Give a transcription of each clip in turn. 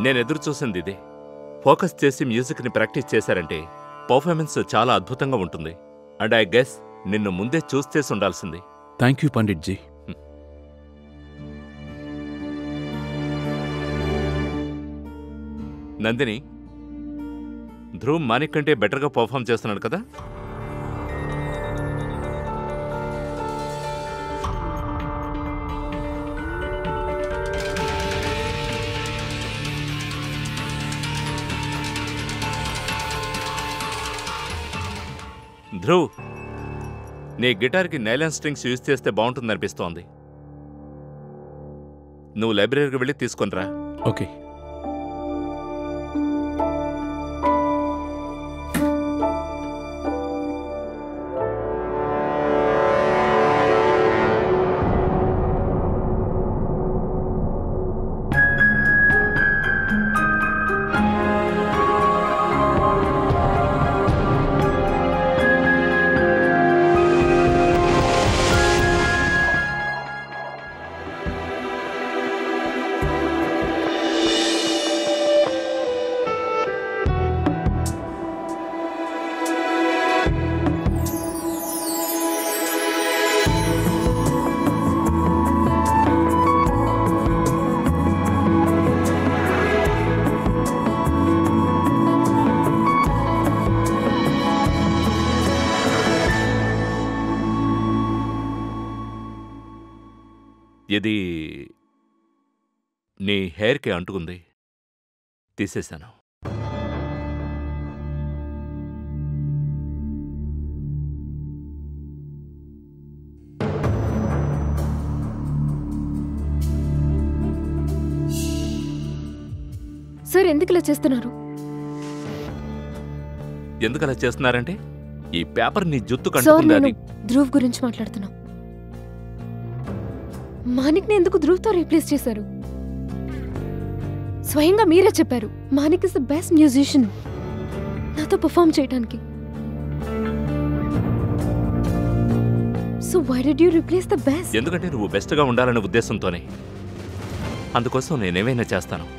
నేను ఎదురు చూసింది ఇదే ఫోకస్ చేసి మ్యూజిక్ని ప్రాక్టీస్ చేశారంటే పర్ఫార్మెన్స్ చాలా అద్భుతంగా ఉంటుంది అండ్ ఐ గెస్ నిన్ను ముందే చూస్ చేసి ఉండాల్సింది థ్యాంక్ యూ పండిట్ జీ నందిని ధ్రువ్ మానిక్ కంటే బెటర్గా పర్ఫామ్ చేస్తున్నాడు కదా ధ్రువ్ నీ గిటార్కి నైలాన్ స్ట్రింగ్స్ యూజ్ చేస్తే బాగుంటుందనిపిస్తోంది నువ్వు లైబ్రరీకి వెళ్ళి తీసుకొనిరా ఓకే ఇది నీ హెయిర్కి అంటుకుంది తీసేశాను సార్ ఎందుకు ఇలా చేస్తున్నారు ఎందుకు అలా చేస్తున్నారంటే ఈ పేపర్ నీ జుత్తు సార్ కంటుకుంది నేను అది ధ్రువ్ గురించి మాట్లాడుతున్నా మానిక్ని ఎందుకు ధ్రువ్తో రీప్లేస్ చేశారు స్వయంగా మీరే చెప్పారు Manik is the best musician నాతో పర్ఫామ్ చేయడానికి so why did you replace the best ఎందుకంటే నువ్వు బెస్ట్గా ఉండాలనే ఉద్దేశంతోనే అందుకోసం నేనేమైనా చేస్తాను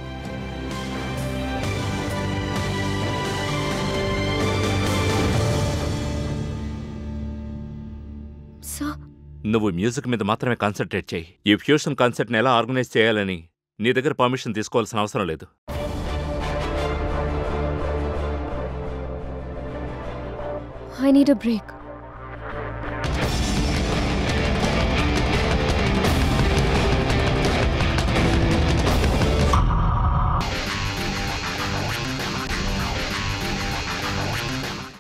సార్ నువ్వు మ్యూజిక్ మీద మాత్రమే కాన్సన్ట్రేట్ చేయి ఈ ఫ్యూషన్ కాన్సర్ట్ని ఎలా ఆర్గనైజ్ చేయాలని నీ దగ్గర పర్మిషన్ తీసుకోవాల్సిన అవసరం లేదు ఐ నీడ్ అ బ్రేక్